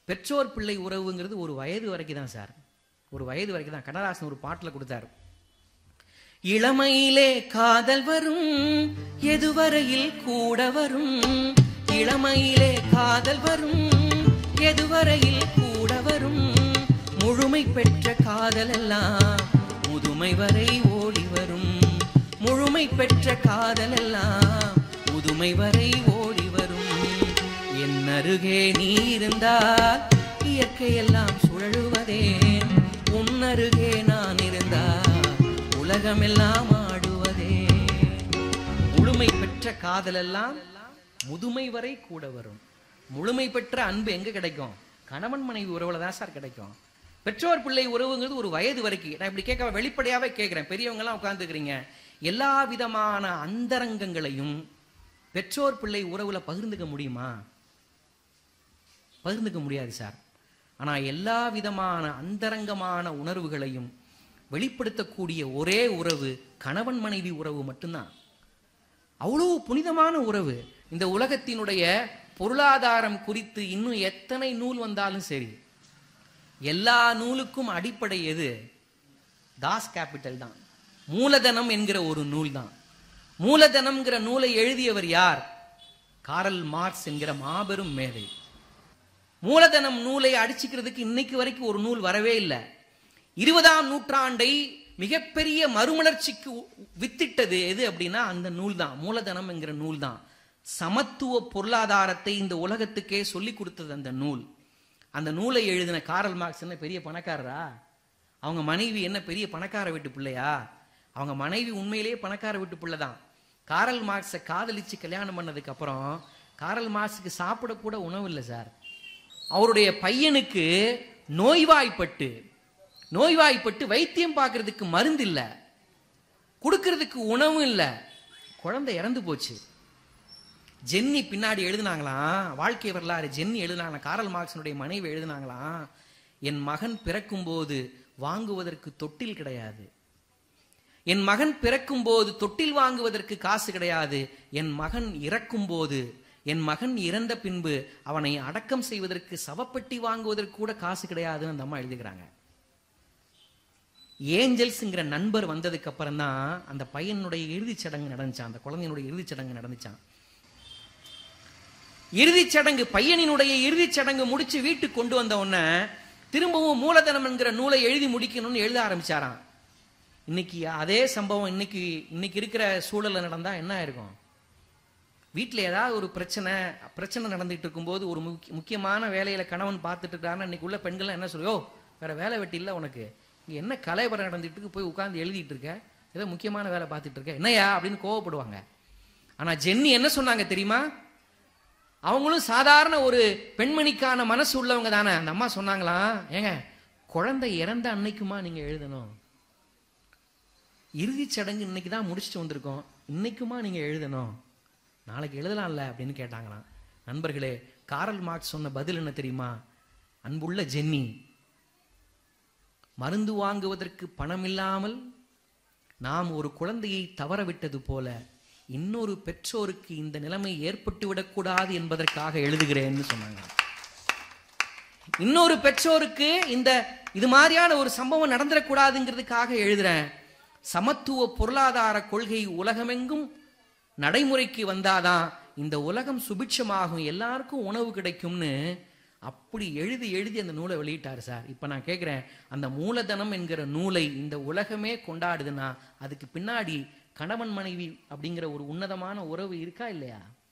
பெற்றோர் பிள்ளை உறவுங்கிறது ஒரு வயது வரைக்கும் தான் சார் ஒரு வயது வரைக்கும் தான் கண்ணதாசன் ஒரு பாட்டில் கொடுத்தாரு இளமையிலே காதல் வரும் எதுவரையில் கூட வரும் இளமையிலே காதல் வரும் எதுவரையில் கூட வரும் முழுமை பெற்ற காதல் எல்லாம் முதுமை வரை ஓடி வரும் முழுமை பெற்ற காதல் எல்லாம் முதுமை வரை ஓடி வரும் என் அருகே நீ இருந்தால் இயற்கையெல்லாம் சுழலுவதே உன் அருகே நான் இருந்தால் உலகமெல்லாம் ஆடுவதே முழுமை பெற்ற காதல் எல்லாம் முதுமை வரை கூட வரும் முழுமை பெற்ற அன்பு எங்க கிடைக்கும் கணவன் மனைவி உறவுல தான் சார் கிடைக்கும் பெற்றோர் பிள்ளை உறவுங்கிறது ஒரு வயது வரைக்கும் நான் இப்படி கேட்க வெளிப்படையாவே கேட்கிறேன் பெரியவங்க எல்லாம் உட்கார்ந்துக்கிறீங்க எல்லா விதமான அந்தரங்கங்களையும் பெற்றோர் பிள்ளை உறவுல பகிர்ந்துக்க முடியுமா பகிர்ந்துக்க முடியாது சார் ஆனா எல்லா விதமான அந்தரங்கமான உணர்வுகளையும் வெளிப்படுத்தக்கூடிய ஒரே உறவு கணவன் மனைவி உறவு மட்டும்தான் அவ்வளவு புனிதமான உறவு இந்த உலகத்தினுடைய பொருளாதாரம் குறித்து இன்னும் எத்தனை நூல் வந்தாலும் சரி எல்லா நூலுக்கும் அடிப்படை எது தாஸ் கேபிட்டல் தான் மூலதனம் என்கிற ஒரு நூல் தான் மூலதனம்ங்கிற நூலை எழுதியவர் யார் காரல் மார்க்ஸ் என்கிற மாபெரும் மேதை மூலதனம் நூலை அடிச்சுக்கிறதுக்கு இன்னைக்கு வரைக்கும் ஒரு நூல் வரவே இல்லை இருபதாம் நூற்றாண்டை மிகப்பெரிய மறுமலர்ச்சிக்கு உ- வித்திட்டது எது அப்படின்னா அந்த நூல் தான் மூலதனம் என்கிற நூல் தான் சமத்துவ பொருளாதாரத்தை இந்த உலகத்துக்கே சொல்லி கொடுத்தது அந்த நூல் அந்த நூலை எழுதின காரல் மார்க்ஸ் என்ன பெரிய பணக்காரரா அவங்க மனைவி என்ன பெரிய பணக்கார வீட்டு பிள்ளையா அவங்க மனைவி உண்மையிலேயே பணக்கார வீட்டு பிள்ளை தான் காரல் மார்க்ஸை காதலிச்சு கல்யாணம் பண்ணதுக்கு அப்புறம் காரல் மார்க்ஸுக்கு சாப்பிட கூட உணவு இல்லை சார் அவருடைய பையனுக்கு நோய்வாய்ப்பட்டு நோய்வாய்ப்பட்டு வைத்தியம் பார்க்கறதுக்கு மருந்து இல்லை கொடுக்கறதுக்கு உணவும் இல்லை குழந்தை இறந்து போச்சு ஜென்னி பின்னாடி எழுதுனாங்களாம் வாழ்க்கை வரலாறு ஜென்னி எழுதுனாங்களாம் காரல் மார்க்ஸனுடைய மனைவி எழுதுனாங்களாம் என் மகன் பிறக்கும்போது வாங்குவதற்கு தொட்டில் கிடையாது என் மகன் பிறக்கும்போது தொட்டில் வாங்குவதற்கு காசு கிடையாது என் மகன் இறக்கும்போது என் மகன் இறந்த பின்பு அவனை அடக்கம் செய்வதற்கு சவப்பெட்டி வாங்குவதற்கு கூட காசு கிடையாதுன்னு அந்த அம்மா எழுதுகிறாங்க ஏஞ்சல்ஸ்ங்கிற நண்பர் வந்ததுக்கு அப்புறம் தான் அந்த பையனுடைய இறுதிச் சடங்கு நடந்துச்சான் அந்த குழந்தையினுடைய இறுதிச் சடங்கு நடந்துச்சான் இறுதிச் சடங்கு பையனினுடைய இறுதிச் சடங்கு முடிச்சு வீட்டுக்கு கொண்டு வந்த உடனே திரும்பவும் மூலதனம் என்கிற நூலை எழுதி முடிக்கணும்னு எழுத ஆரம்பிச்சாராம் இன்னைக்கு அதே சம்பவம் இன்னைக்கு இன்னைக்கு இருக்கிற சூழல்ல நடந்தா என்ன ஆயிருக்கும் வீட்டில் ஏதாவது ஒரு பிரச்சனை பிரச்சனை நடந்துட்டு இருக்கும்போது ஒரு முக்கிய முக்கியமான வேலையில கணவன் பார்த்துட்டு இருக்காருன்னா இன்னைக்கு உள்ள பெண்கள் என்ன சொல்லியோ வேற வேலை வெட்டி இல்லை உனக்கு இங்க என்ன கலைவரம் நடந்துட்டு இருக்கு போய் உட்கார்ந்து எழுதிட்டு இருக்க ஏதோ முக்கியமான வேலை பார்த்துட்டு இருக்க என்னையா அப்படின்னு கோவப்படுவாங்க ஆனா ஜென்னி என்ன சொன்னாங்க தெரியுமா அவங்களும் சாதாரண ஒரு பெண்மணிக்கான மனசு உள்ளவங்க தானே அந்த அம்மா சொன்னாங்களாம் ஏங்க குழந்தை இறந்த அன்னைக்குமா நீங்க எழுதணும் இறுதிச் சடங்கு இன்னைக்கு தான் முடிச்சுட்டு வந்திருக்கோம் இன்னைக்குமா நீங்க எழுதணும் நாளைக்கு எழுதலாம்ல அப்படின்னு கேட்டாங்களாம் நண்பர்களே காரல் மார்க்ஸ் சொன்ன பதில் என்ன தெரியுமா அன்புள்ள ஜென்னி மருந்து வாங்குவதற்கு பணம் இல்லாமல் நாம் ஒரு குழந்தையை தவற விட்டது போல இன்னொரு பெற்றோருக்கு இந்த நிலைமை ஏற்பட்டு விடக்கூடாது என்பதற்காக எழுதுகிறேன்னு சொன்னாங்க இன்னொரு பெற்றோருக்கு இந்த இது மாதிரியான ஒரு சம்பவம் நடந்துடக்கூடாதுங்கிறதுக்காக எழுதுறேன் சமத்துவ பொருளாதார கொள்கை உலகமெங்கும் நடைமுறைக்கு வந்தாதான் இந்த உலகம் சுபிட்சமாகும் எல்லாருக்கும் உணவு கிடைக்கும்னு அப்படி எழுதி எழுதி அந்த நூலை வெளியிட்டார் சார் இப்போ நான் கேட்குறேன் அந்த மூலதனம் என்கிற நூலை இந்த உலகமே கொண்டாடுதுன்னா அதுக்கு பின்னாடி கணவன் மனைவி அப்படிங்கிற ஒரு உன்னதமான உறவு இருக்கா இல்லையா